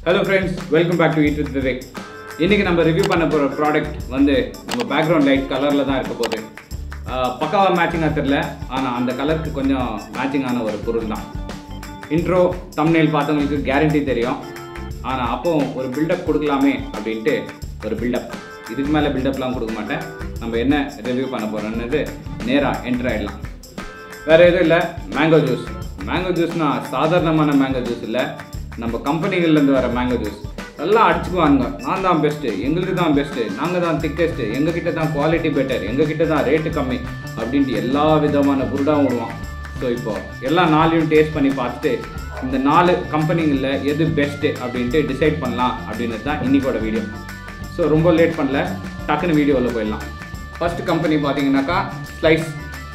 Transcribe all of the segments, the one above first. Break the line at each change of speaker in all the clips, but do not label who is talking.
hello friends welcome back to eat with Vivek இன்றைக்கி நம்ம review பண்ண போகிற ப்ராடக்ட் வந்து நம்ம பேக்ரவுண்ட் லைட் கலரில் தான் இருக்க போகுது ஆஹ் பக்காவா மேட்சிங்காக தெரில ஆனால் அந்த கலருக்கு கொஞ்சம் மேட்சிங்கான ஒரு பொருள் தான் இன்ட்ரோ தம்ப்நெயில் பார்த்தவங்களுக்கு கேரண்டி தெரியும் ஆனால் அப்போ ஒரு பில்டப் கொடுக்கலாமே அப்படின்ட்டு ஒரு பில்டப் இதுக்கு மேலே பில்டப்லாம் கொடுக்க மாட்டேன் நம்ம என்ன ரிவ்யூ பண்ண போகிறோன்றது நேராக என்ட்ரு ஆகிடலாம் வேறு எதுவும் இல்லை மேங்கோ ஜூஸ் மேங்கோ ஜூஸ்னா சாதாரணமான மேங்கோ ஜூஸ் இல்லை நம்ம கம்பெனிகள்லேருந்து வர மேங்கோ ஜூஸ் எல்லாம் அடிச்சுக்குவாங்க நான் தான் பெஸ்ட்டு எங்களுக்கு தான் பெஸ்ட்டு நாங்கள் தான் திக்கஸ்ட்டு எங்ககிட்ட தான் குவாலிட்டி பெட்டர் எங்ககிட்ட தான் ரேட்டு கம்மி அப்படின்ட்டு எல்லா விதமான புருடாவும் விடுவான் ஸோ இப்போ எல்லா நாளையும் டேஸ்ட் பண்ணி பார்த்துட்டு இந்த நாலு கம்பெனிங்களில் எது பெஸ்ட்டு அப்படின்ட்டு டிசைட் பண்ணலாம் அப்படின்றது தான் இன்னைக்கோட வீடியோ ஸோ ரொம்ப லேட் பண்ணல டக்குன்னு வீடியோவில் போயிடலாம் ஃபர்ஸ்ட் கம்பெனி பார்த்தீங்கன்னாக்கா ஸ்லைஸ்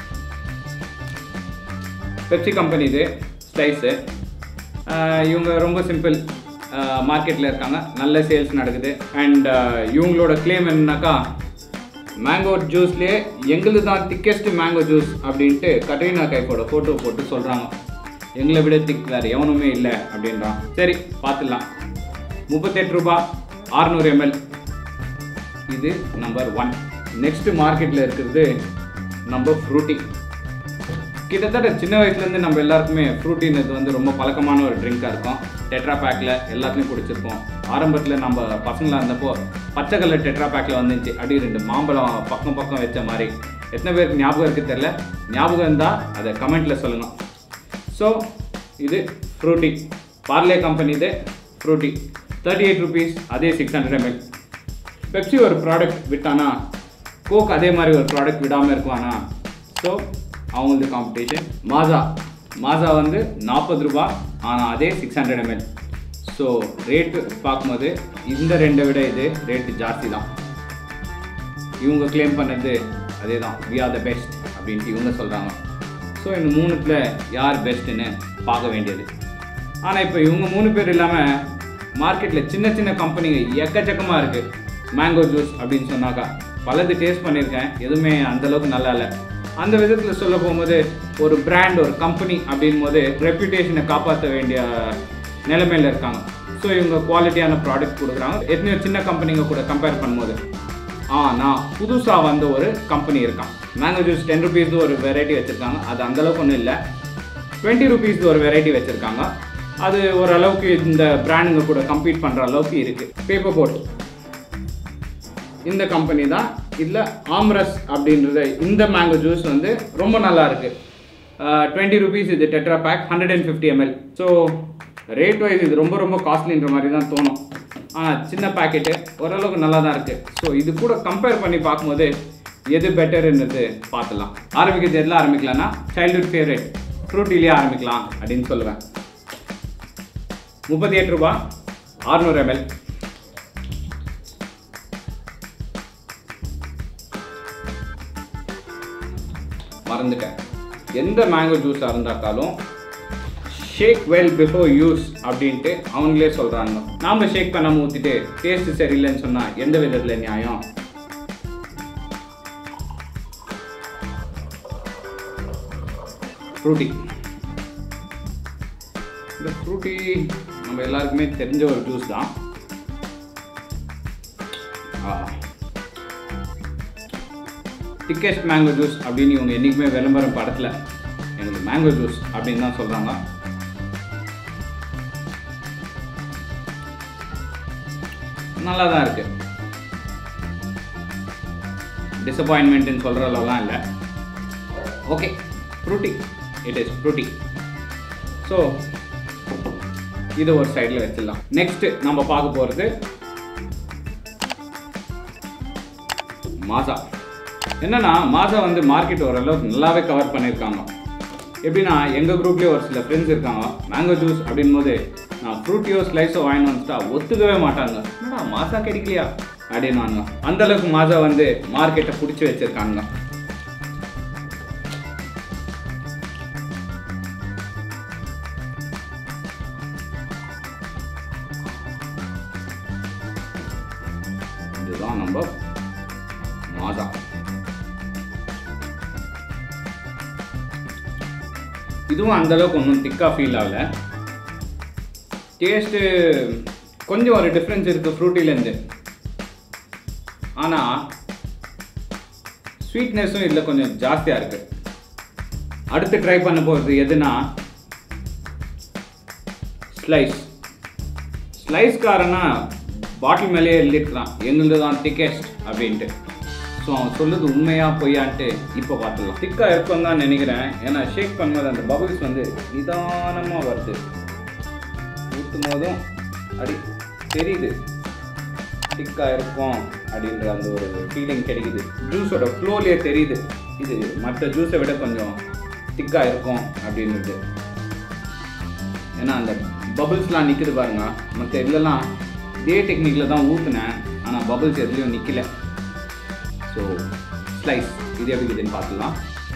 பெப்சி கம்பெனி இது ஸ்லைஸு இவங்க ரொம்ப சிம்பிள் மார்க்கெட்டில் இருக்காங்க நல்ல சேல்ஸ் நடக்குது அண்ட் இவங்களோட claim என்னன்னாக்கா மேங்கோ ஜூஸ்லேயே எங்களுது தான் திக்கெஸ்ட் மேங்கோ ஜூஸ் அப்படின்ட்டு கட்ரீனா கைஃபோட ஃபோட்டோ போட்டு சொல்கிறாங்க எங்களை விட திக் வேறு எவனுமே இல்லை அப்படின்றான் சரி பார்த்துடலாம் முப்பத்தெட்டு ரூபா அறநூறு எம்எல் இது நம்பர் ஒன் நெக்ஸ்ட் மார்க்கெட்டில் இருக்கிறது நம்ம ஃப்ரூட்டி கிட்டத்தட்ட சின்ன வயசுலேருந்து நம்ம எல்லாருக்குமே ஃப்ரூட்டின்றது வந்து ரொம்ப பழக்கமான ஒரு ட்ரிங்காக இருக்கும் டெட்ரா பேக்கில் எல்லாத்துலேயும் குடிச்சிருப்போம் ஆரம்பத்தில் நம்ம பசங்களாக இருந்தப்போ பச்சை கலர் டெட்ரா பேக்கில் வந்துச்சு அடி ரெண்டு மாம்பழம் பக்கம் பக்கம் வச்ச மாதிரி எத்தனை பேருக்கு ஞாபகம் இருக்குது தெரில ஞாபகம் இருந்தால் அதை கமெண்ட்டில் சொல்லுங்கள் ஸோ இது ஃப்ரூட்டி பார்லே கம்பெனி இது ஃப்ரூட்டி தேர்ட்டி எயிட் ருபீஸ் அதே சிக்ஸ் ஹண்ட்ரட் எம்எல் பெப்சி ஒரு ப்ராடக்ட் விட்டானா கோக் அதே மாதிரி ஒரு ப்ராடக்ட் விடாமல் இருக்குவானா ஸோ அவங்களது காம்படிஷன் மாசா மாசா வந்து நாற்பது ரூபா ஆனால் அதே six hundred ml so rate பார்க்கும்போது இந்த ரெண்டை விட இது ரேட்டு ஜாஸ்தி தான் இவங்க க்ளைம் பண்ணது அதே தான் வி ஆர் த பெஸ்ட் அப்படின்ட்டு இவங்க சொல்கிறாங்க ஸோ இந்த மூணுத்தில் யார் பெஸ்ட்டுன்னு பார்க்க வேண்டியது ஆனால் இப்போ இவங்க மூணு பேர் இல்லாமல் மார்க்கெட்டில் சின்ன சின்ன கம்பெனிங்க எக்கச்சக்கமாக இருக்குது மேங்கோ ஜூஸ் அப்படின்னு சொன்னாக்கா பலது டேஸ்ட் பண்ணியிருக்கேன் எதுவுமே அந்தளவுக்கு நல்லா இல்லை அந்த விதத்தில் சொல்ல போகும்போது ஒரு பிராண்ட் ஒரு கம்பெனி அப்படின் போது ரெப்யூட்டேஷனை காப்பாற்ற வேண்டிய நிலைமையில் இருக்காங்க ஸோ இவங்க குவாலிட்டியான ப்ராடக்ட் கொடுக்குறாங்க எத்தனையோ சின்ன கம்பெனிங்க கூட கம்பேர் பண்ணும்போது ஆனால் புதுசாக வந்த ஒரு கம்பெனி இருக்கான் மேங்கோ ஜூஸ் டென் ருபீஸ் ஒரு வெரைட்டி வச்சுருக்காங்க அது அந்தளவுக்கு ஒன்றும் இல்லை டுவெண்ட்டி ருபீஸ் ஒரு வெரைட்டி வச்சுருக்காங்க அது ஓரளவுக்கு இந்த பிராண்டுங்க கூட கம்பீட் பண்ணுற அளவுக்கு இருக்குது பேப்பர் போட் இந்த கம்பெனி தான் இதில் ஆம்ரஸ் அப்படின்றது இந்த மேங்கோ ஜூஸ் வந்து ரொம்ப நல்லா இருக்குது டுவெண்ட்டி ருபீஸ் இது tetra pack hundred and fifty ml so rate wise இது ரொம்ப ரொம்ப காஸ்ட்லின்ற மாதிரி தான் தோணும் ஆனால் சின்ன பேக்கெட்டு ஓரளவுக்கு நல்லா தான் இருக்குது ஸோ இது கூட கம்பேர் பண்ணி பார்க்கும்போது எது பெட்டர்ன்றது பார்த்துலாம் ஆரம்பிக்கிறது எதில் ஆரம்பிக்கலாம்னா சைல்ட்ஹுட் ஃபேவரட் ஃப்ரூட்டிலேயே ஆரம்பிக்கலாம் அப்படின்னு சொல்லுவேன் முப்பத்தி எட்டு ரூபா அறுநூறு எம்எல் மறந்துட்டேன் எந்த மேங்கோ ஜூஸாக இருந்தாக்காலும் ஷேக் வெல் பிஃபோர் யூஸ் அப்படின்ட்டு அவங்களே சொல்கிறாங்க நாம் ஷேக் பண்ணாமல் ஊற்றிட்டு டேஸ்ட் சரியில்லைன்னு சொன்னால் எந்த விதத்தில் நியாயம் ஃப்ரூட்டி இந்த ஃப்ரூட்டி நம்ம எல்லாருக்குமே தெரிஞ்ச ஒரு ஜூஸ் தான் திக்கெஸ்ட் மேங்கோ ஜூஸ் அப்படின்னு இவங்க என்றைக்குமே விளம்பரம் படத்தில் எனக்கு மேங்கோ ஜூஸ் அப்படின்னு தான் சொல்கிறாங்க நல்லா தான் இருக்கு டிசப்பாயின்மெண்ட்னு சொல்கிற அளவுலாம் இல்லை okay Frooti it is Frooti so இது ஒரு சைடில் வச்சிடலாம் நெக்ஸ்ட் நம்ம பார்க்க போகிறது மாசா என்னன்னா மாசா வந்து மார்க்கெட் ஓரளவுக்கு நல்லாவே கவர் பண்ணியிருக்காங்க எப்படின்னா எங்கள் குரூப்லேயே ஒரு சில ஃப்ரெண்ட்ஸ் இருக்காங்க மேங்கோ ஜூஸ் அப்படின் போது நான் ஃப்ரூட்டியோ ஸ்லைஸோ வாங்கிட்டு வந்துட்டா ஒத்துக்கவே மாட்டாங்க என்னடா மாசா கிடைக்கலையா அப்படின்வாங்க அந்த அளவுக்கு மாசா வந்து மார்க்கெட்டை பிடிச்சி வச்சிருக்காங்க இதுதான் நம்ம மாசா இதுவும் அந்த அளவுக்கு ஒன்றும் திக்காக ஃபீல் ஆகல டேஸ்ட்டு கொஞ்சம் ஒரு டிஃப்ரென்ஸ் இருக்குது ஃப்ரூட்டிலேருந்து ஆனால் ஸ்வீட்னஸும் இதில் கொஞ்சம் ஜாஸ்தியாக இருக்குது அடுத்து ட்ரை பண்ண போகிறது எதுனா ஸ்லைஸ் ஸ்லைஸ்காரனா பாட்டில் மேலேயே எழுதிருக்கலாம் எங்களுது தான் திக்கெஸ்ட் அப்படின்ட்டு ஸோ அவன் சொல்லுது உண்மையா பொய்யான்ட்டு இப்போ பார்த்துக்கலாம் திக்காக இருக்கும் தான் நினைக்கிறேன் ஏன்னா ஷேக் பண்ணும்போது அந்த பபிள்ஸ் வந்து நிதானமாக வருது ஊற்றும் போதும் அடி தெரியுது திக்காக இருக்கும் அப்படின்ற அந்த ஒரு ஃபீலிங் கிடைக்குது ஜூஸோட ஃப்ளோலேயே தெரியுது இது மற்ற ஜூஸை விட கொஞ்சம் திக்காக இருக்கும் அப்படின்றது ஏன்னா அந்த பபிள்ஸ்லாம் நிற்குது பாருங்க மற்ற இதுலலாம் இதே டெக்னிக்கில் தான் ஊற்றுனேன் ஆனால் பபிள்ஸ் எதுலேயும் நிற்கல ஸோ ஸ்லைஸ் இது எப்படி இருக்குதுன்னு பார்த்துலாம்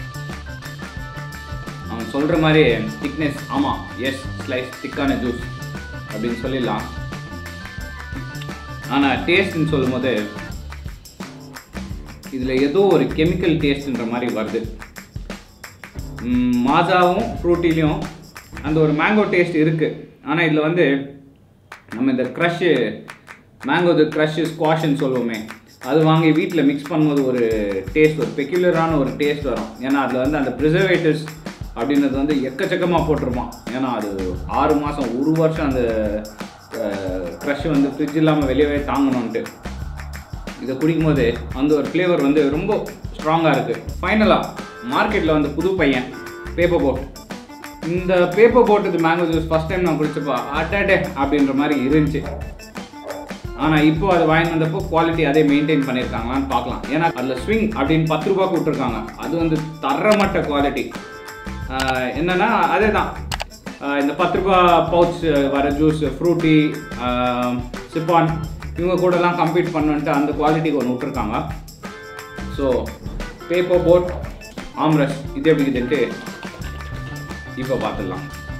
அவன் சொல்கிற மாதிரி திக்னஸ் ஆமாம் எஸ் ஸ்லைஸ் திக்கான ஜூஸ் அப்படின்னு சொல்லிடலாம் ஆனால் டேஸ்ட்னு சொல்லும்போது இதில் ஏதோ ஒரு கெமிக்கல் டேஸ்ட்ன்ற மாதிரி வருது ம், மாஜாவும் ஃப்ரூட்டிலையும் அந்த ஒரு மேங்கோ டேஸ்ட் இருக்குது ஆனால் இதில் வந்து நம்ம இந்த க்ரஷ்ஷு மேங்கோது க்ரஷ்ஷு ஸ்குவாஷ்ன்னு சொல்லுவோமே அது வாங்கி வீட்டில் மிக்ஸ் பண்ணும்போது ஒரு டேஸ்ட் ஒரு பெக்யுலரான ஒரு டேஸ்ட் வரும் ஏன்னா அதில் வந்து அந்த ப்ரிசர்வேட்டிவ்ஸ் அப்படின்றது வந்து எக்கச்சக்கமாக போட்டிருப்பான் ஏன்னா அது ஆறு மாதம் ஒரு வருஷம் அந்த க்ரஷ் வந்து ஃப்ரிட்ஜ் இல்லாமல் வெளியவே தாங்கணுன்ட்டு இதை குடிக்கும்போது அந்த ஒரு ஃப்ளேவர் வந்து ரொம்ப ஸ்ட்ராங்காக இருக்குது ஃபைனலாக மார்க்கெட்டில் வந்து புது பையன் பேப்பர் போட் இந்த பேப்பர் போட் இது மேங்கோ ஜூஸ் ஃபஸ்ட் டைம் நான் குடிச்சப்போ அட்டாடே அப்படின்ற மாதிரி இருந்துச்சு ஆனால் இப்போ அது வாங்கி வந்தப்போ குவாலிட்டி அதே மெயின்டைன் பண்ணியிருக்காங்களான்னு பார்க்கலாம் ஏன்னா அதில் ஸ்விங் அப்படின்னு பத்து ரூபாய்க்கு விட்ருக்காங்க அது வந்து தரமட்ட குவாலிட்டி என்னன்னா அதே தான் இந்த பத்து ரூபா பவுச் வர ஜூஸ் ஃப்ரூட்டி சிப்பான் இவங்க கூடலாம் கம்பீட் பண்ணுன்ட்டு அந்த குவாலிட்டிக்கு ஒன்று விட்ருக்காங்க ஸோ பேப்பர் போட் ஆம்ரஸ் இது எப்படி இருக்குதுன்ட்டு இப்போ பார்த்துடலாம்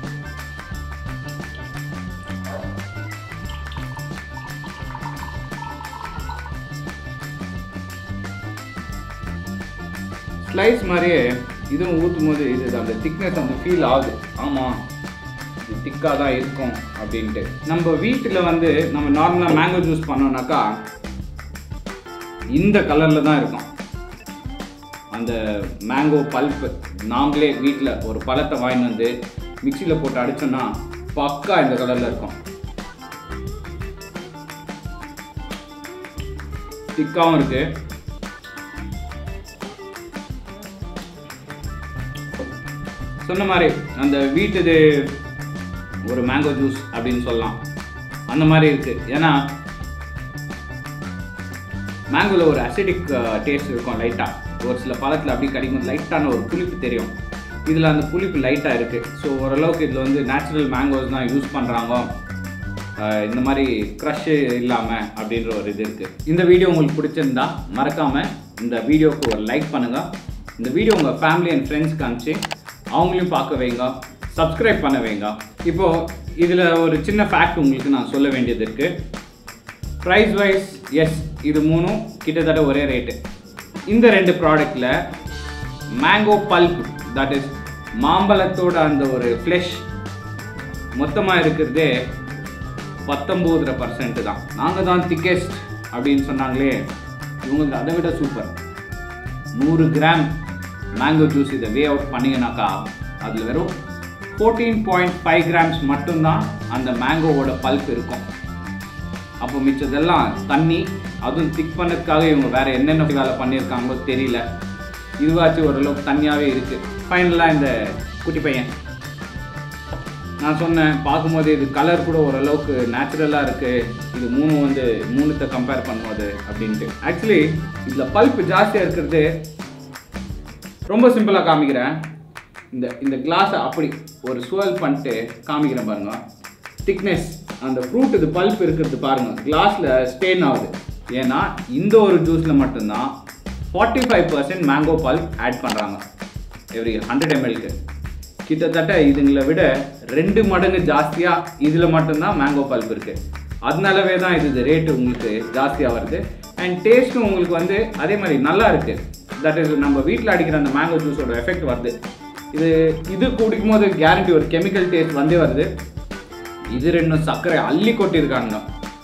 ஸ்லைஸ் மாதிரியே இதுவும் ஊற்றும் போது இது அந்த திக்னஸ் அந்த ஃபீல் ஆகுது ஆமாம் இது திக்காக தான் இருக்கும் அப்படின்ட்டு நம்ம வீட்டில் வந்து நம்ம நார்மலாக மேங்கோ ஜூஸ் பண்ணோம்னாக்கா இந்த கலரில் தான் இருக்கும் அந்த மேங்கோ பல்ப்பு நாமளே வீட்டில் ஒரு பழத்தை வாங்கிட்டு வந்து மிக்சியில் போட்டு அடிச்சோன்னா பக்கா இந்த கலரில் இருக்கும் திக்காகவும் இருக்கு சொன்ன மாதிரி அந்த வீட்டுது ஒரு மேங்கோ ஜூஸ் அப்படின்னு சொல்லலாம் அந்த மாதிரி இருக்கு ஏன்னா மேங்கோவில் ஒரு அசிடிக் டேஸ்ட் இருக்கும் லைட்டாக ஒரு சில பழத்தில் அப்படி கிடைக்கும் லைட்டான ஒரு புளிப்பு தெரியும் இதில் அந்த புளிப்பு லைட்டாக இருக்குது ஸோ ஓரளவுக்கு இதில் வந்து நேச்சுரல் மேங்கோஸ் தான் யூஸ் பண்ணுறாங்க இந்த மாதிரி க்ரஷ்ஷு இல்லாமல் அப்படின்ற ஒரு இது இருக்குது இந்த வீடியோ உங்களுக்கு பிடிச்சிருந்தா மறக்காமல் இந்த வீடியோவுக்கு ஒரு லைக் பண்ணுங்கள் இந்த வீடியோ உங்கள் ஃபேமிலி அண்ட் ஃப்ரெண்ட்ஸ்க்கு அனுப்பிச்சு அவங்களையும் பார்க்க வைங்க சப்ஸ்கிரைப் பண்ண வைங்க இப்போது இதில் ஒரு சின்ன ஃபேக்ட் உங்களுக்கு நான் சொல்ல வேண்டியது இருக்குது ப்ரைஸ் வைஸ் எஸ் இது மூணும் கிட்டத்தட்ட ஒரே ரேட்டு இந்த ரெண்டு ப்ராடக்டில் மேங்கோ பல்ப் தட் இஸ் மாம்பழத்தோட அந்த ஒரு ஃப்ளெஷ் மொத்தமாக இருக்கிறதே பத்தொம்போதரை பர்சன்ட் தான் நாங்கள் தான் திக்கெஸ்ட் அப்படின்னு சொன்னாங்களே இவங்களுக்கு அதை விட சூப்பர் நூறு கிராம் மேங்கோ ஜூஸ் இதை வே அவுட் பண்ணிங்கனாக்கா அதில் வெறும் ஃபோர்டீன் பாயிண்ட் ஃபைவ் கிராம்ஸ் மட்டும்தான் அந்த மேங்கோவோட பல்ப் இருக்கும் அப்போ மிச்சதெல்லாம் தண்ணி அதுவும் திக் பண்ணதுக்காக இவங்க வேற என்னென்ன வேலை பண்ணியிருக்காங்களோ தெரியல இதுவாச்சும் ஓரளவுக்கு தண்ணியாகவே இருக்குது ஃபைனலாக இந்த குட்டி பையன் நான் சொன்னேன் பார்க்கும்போது இது கலர் கூட ஓரளவுக்கு நேச்சுரலாக இருக்குது இது மூணு வந்து மூணுத்தை கம்பேர் பண்ணும்போது அப்படின்ட்டு ஆக்சுவலி இதில் பல்ப் ஜாஸ்தியாக இருக்கிறது ரொம்ப சிம்பிளாக காமிக்கிறேன் இந்த இந்த கிளாஸை அப்படி ஒரு சுவல் பண்ணிட்டு காமிக்கிறேன் பாருங்க திக்னஸ் அந்த ஃப்ரூட் இது பல்ப் இருக்கிறது பாருங்க கிளாஸில் ஸ்டெயின் ஆகுது ஏன்னா இந்த ஒரு ஜூஸில் மட்டும்தான் forty five percent mango pulp add பண்ணுறாங்க எவ்ரி ஹண்ட்ரட் எம்எல்க்கு கிட்டத்தட்ட இதுங்களை விட ரெண்டு மடங்கு ஜாஸ்தியாக இதில் மட்டும்தான் மேங்கோ பல்ப் இருக்குது அதனாலவே தான் இது ரேட்டு உங்களுக்கு ஜாஸ்தியாக வருது அண்ட் டேஸ்ட்டும் உங்களுக்கு வந்து அதே மாதிரி நல்லா இருக்குது தட் இஸ் நம்ம வீட்டில் அடிக்கிற அந்த மேங்கோ ஜூஸோட எஃபெக்ட் வருது இது இது குடிக்கும் போது கேரண்டி ஒரு கெமிக்கல் டேஸ்ட் வந்தே வருது இது ரெண்டும் சர்க்கரை அள்ளி கொட்டியிருக்காங்க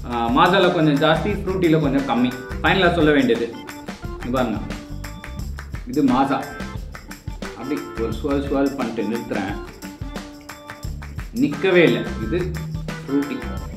மாசாலா கொஞ்சம் ஜாஸ்தி ஃப்ரூட்டியில் கொஞ்சம் கம்மி ஃபைனலாக சொல்ல வேண்டியது இது பாருங்க இது மாசா அப்படி ஒரு சுவல் சுவல் பண்ணிட்டு நிறுத்துறேன் நிற்கவே இல்லை இது ஃப்ரூட்டி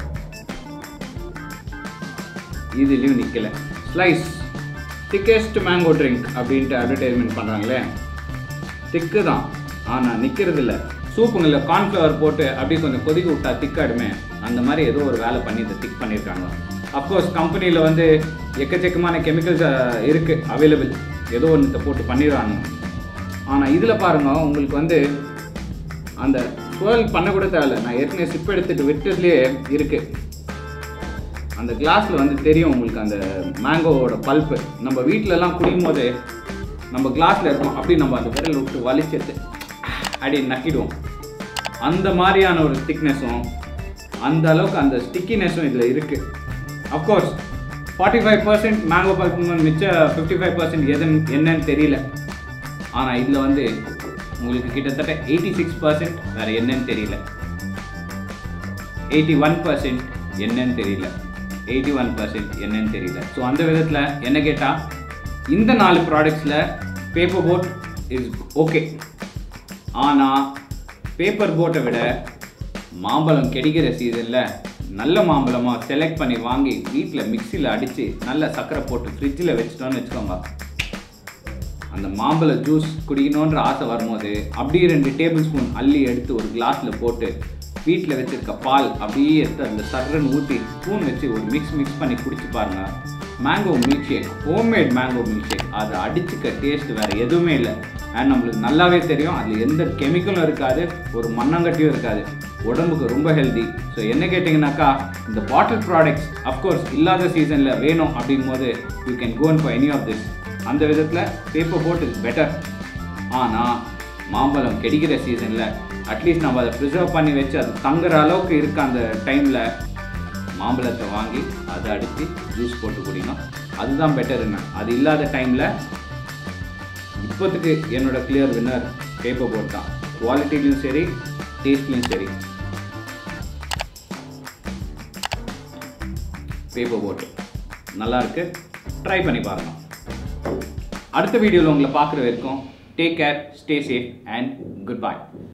இதுலேயும் நிற்கல ஸ்லைஸ் திக்கெஸ்ட் மேங்கோ ட்ரிங்க் அப்படின்ட்டு அட்வர்டைஸ்மெண்ட் பண்ணுறாங்களே திக்கு தான் ஆனால் நிற்கிறது இல்லை சூப்புங்களில் கார்ன்ஃப்ளவர் போட்டு அப்படியே கொஞ்சம் கொதிக்க விட்டா திக்காடுமே அந்த மாதிரி ஏதோ ஒரு வேலை பண்ணி இதை திக் பண்ணியிருக்காங்க அஃப்கோர்ஸ் கம்பெனியில் வந்து எக்கச்சக்கமான கெமிக்கல்ஸ் இருக்குது அவைலபிள் ஏதோ ஒன்றத்தை போட்டு பண்ணிடுறாங்க ஆனால் இதில் பாருங்க உங்களுக்கு வந்து அந்த சுவல் பண்ண கூட தேவையில்ல நான் ஏற்கனவே சிப் எடுத்துட்டு விட்டதுலேயே இருக்குது அந்த கிளாஸில் வந்து தெரியும் உங்களுக்கு அந்த மேங்கோவோட பல்ப்பு நம்ம வீட்டிலலாம் குடிக்கும் போது நம்ம கிளாஸில் இருக்கோம் அப்படி நம்ம அந்த விரல் விட்டு வலிச்சிட்டு அப்படி நக்கிடுவோம் அந்த மாதிரியான ஒரு திக்னஸும் அந்த அளவுக்கு அந்த ஸ்டிக்கினஸும் இதில் இருக்குது of course forty five percent mango pulp மிச்ச ஃபிஃப்டி ஃபைவ் பர்சன்ட் எது என்னன்னு தெரியல ஆனால் இதில் வந்து உங்களுக்கு கிட்டத்தட்ட எயிட்டி சிக்ஸ் பர்சன்ட் வேறு என்னன்னு தெரியல எயிட்டி ஒன் பர்சன்ட் என்னன்னு தெரியல எயிட்டி ஒன் பர்சன்ட் என்னன்னு தெரியல ஸோ அந்த விதத்தில் என்ன கேட்டால் இந்த நாலு ப்ராடக்ட்ஸில் பேப்பர் போட் இஸ் ஓகே ஆனால் பேப்பர் போட்டை விட மாம்பழம் கிடைக்கிற சீசனில் நல்ல மாம்பழமாக செலக்ட் பண்ணி வாங்கி வீட்டில் மிக்சியில் அடித்து நல்ல சர்க்கரை போட்டு ஃப்ரிட்ஜில் வச்சிட்டோன்னு வச்சுக்கோங்க அந்த மாம்பழ ஜூஸ் குடிக்கணுன்ற ஆசை வரும்போது அப்படியே ரெண்டு டேபிள் ஸ்பூன் அள்ளி எடுத்து ஒரு கிளாஸில் போட்டு வீட்டில் வச்சிருக்க பால் அப்படியே எடுத்து அந்த சர்றன்னு ஊற்றி ஸ்பூன் வச்சு ஒரு மிக்ஸ் மிக்ஸ் பண்ணி குடிச்சு பாருங்க mango milk shake homemade mango milk shake அதை அடிச்சுக்க டேஸ்ட் வேறு எதுவுமே இல்லை அண்ட் நம்மளுக்கு நல்லாவே தெரியும் அதில் எந்த கெமிக்கலும் இருக்காது ஒரு மண்ணங்கட்டியும் இருக்காது உடம்புக்கு ரொம்ப ஹெல்தி ஸோ என்ன கேட்டிங்கனாக்கா இந்த பாட்டில் ப்ராடக்ட்ஸ் அஃப்கோர்ஸ் இல்லாத சீசனில் வேணும் அப்படின் போது you can go for any of this அந்த விதத்தில் பேப்பர் போட் இஸ் பெட்டர் ஆனால் மாம்பழம் கிடைக்கிற சீசனில் அட்லீஸ்ட் நம்ம அதை ப்ரிசர்வ் பண்ணி வச்சு அது தங்குற அளவுக்கு இருக்க அந்த டைமில் மாம்பழத்தை வாங்கி அதை அடித்து ஜூஸ் போட்டு குடிக்கணும் அதுதான் பெட்டருங்க அது இல்லாத டைமில் இப்போத்துக்கு என்னோட கிளியர் வின்னர் பேப்பர் போட் தான் குவாலிட்டிலையும் சரி டேஸ்ட்லையும் சரி பேப்பர் போட் நல்லா இருக்கு ட்ரை பண்ணி பாருங்க அடுத்த வீடியோவில் உங்களை பார்க்குற வரைக்கும் take care stay safe and good by